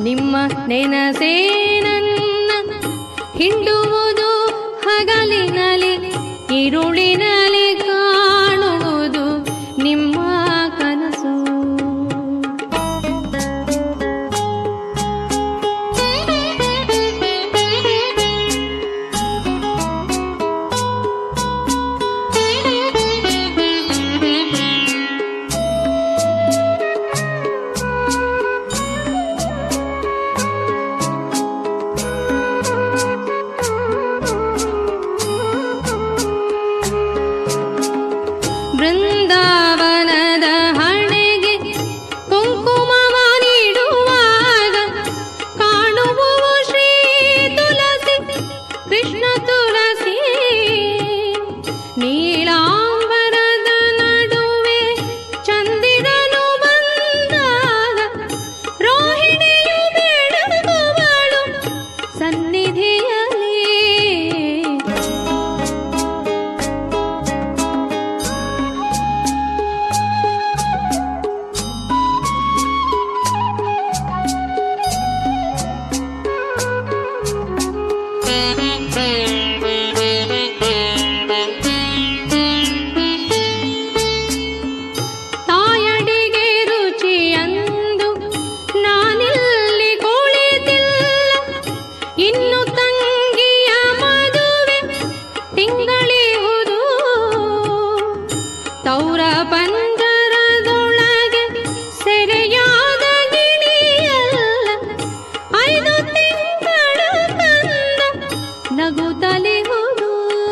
ನಿಮ್ಮ ನೆನಸೇ ನನ್ನ ಹಿಂಡುವುದು ಹಗಲಿನಲಿ ಇರುಳಿನಲಿ ಕಾಣುವುದು ನಿಮ್ಮ ಕನಸು ಬೃಂದಾವನದ ಹಣೆಗೆ ಕುಂಕುಮವ ನೀಡುವಾಗ ಕಾಣುವುದು ಶ್ರೀ ತುಳಸಿ ಕೃಷ್ಣ ತುಳಸಿ ನೀಲಾಂಬರದ ನಡುವೆ ಚಂದಿರನು ಬಂದಾಗ ರೋಹಿಣಿಯು ಬೆಳಗುವಳು ಸನ್ನಿಧಿಯಲ್ಲಿ ತಾಯಡಿಗೆ ರುಚಿಯಂದು ನಾನಿಲ್ಲಿ ಕುಳಿತಿಲ್ಲ ಇನ್ನು ತಂಗಿಯ ಮದುವೆ ತಿಂಗಳಿಹುದು ತೌರ ಪಂಜರದೊಳಗೆ ಸೆರೆಯಾದ ಗಿಳಿಯಲ್ಲ ಐದು ತಿಂಗಳ ಕಂದ ನಗುತ್ತಲಿಹುದು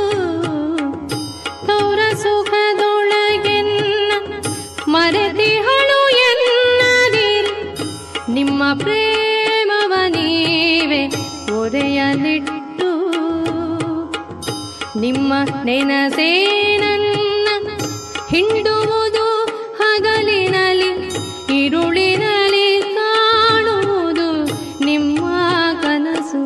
ತೌರ ಸುಖದೊಳಗೆನ್ನ ಮರೆತಿಹಳು ಎನ್ನದಿರಿ ನಿಮ್ಮ ಪ್ರೇಮವ ನೀವೇ ಒರೆಯಲಿಟ್ಟು ನಿಮ್ಮ ನೆನಸೇ ನನ್ನ ಹಿಂಡುವುದು ಹಗಲಿನಲಿ ಇರುಳಿನಲಿ ಕಾಣುವುದು ನಿಮ್ಮ ಕನಸು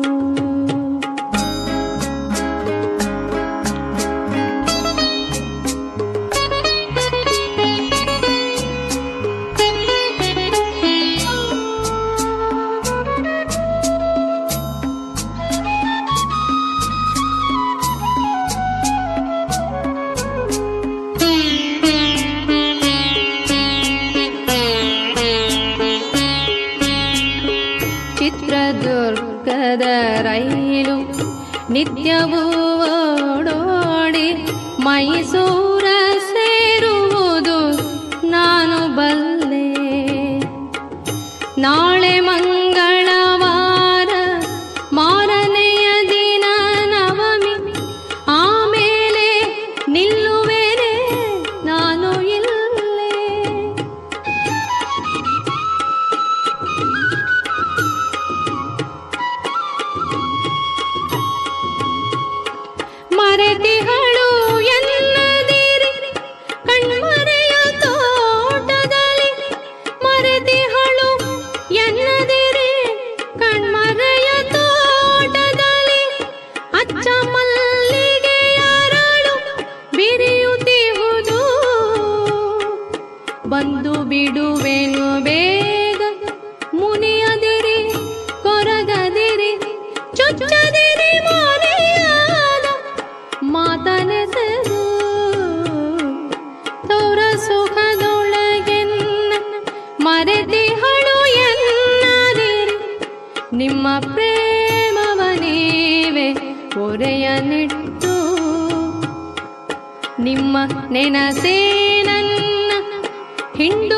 ಚಿತ್ರದುರ್ಗದ ರೈಲು ನಿತ್ಯವೂ ಓಡೋಡಿ ಮೈಸೂರ ಸೇರುವುದು ನಾನು ಬಲ್ಲೆ ನಾಳೆ ಮಂಗಳವಾರ ಮಾರನೆಯ ದಿನ ನವಮಿ ಆಮೇಲೆ ನಿಲ್ಲುವೆನೆ ನಾನು ಇಲ್ಲೇ ಮರೆತಿಹಳು ಎನ್ನದಿರಿ ಕಣ್ಮರೆಯ ತೋಟದಲ್ಲಿ ಮರೆತಿಹಳು ಎನ್ನದಿರಿ ಕಣ್ಮರೆಯ ತೋಟದಲ್ಲಿ ಅಚ್ಚ ಮಲ್ಲಿಗೆಯ ಅರಳು ಬಿರಿಯುತ್ತಿಹುದು ಬಂದು ಬಿಡುವೆನು ಬೇಗ ಮುನಿಯದಿರಿ ಕೊರಗದಿರಿ ಚುಚ್ಚದಿರಿ ಮರೆಯಾದ ಮಾತನೆಸರು ತೌರ ಸುಖದೊಳಗೆನ್ನ ಮರೆತಿಹಳು ಎನ್ನದಿರಿ ನಿಮ್ಮ ಪ್ರೇಮವ ನೀವೇ ಒರೆಯನಿಟ್ಟು ನಿಮ್ಮ ನೆನಸೇ ನನ್ನ ಹಿಂಡು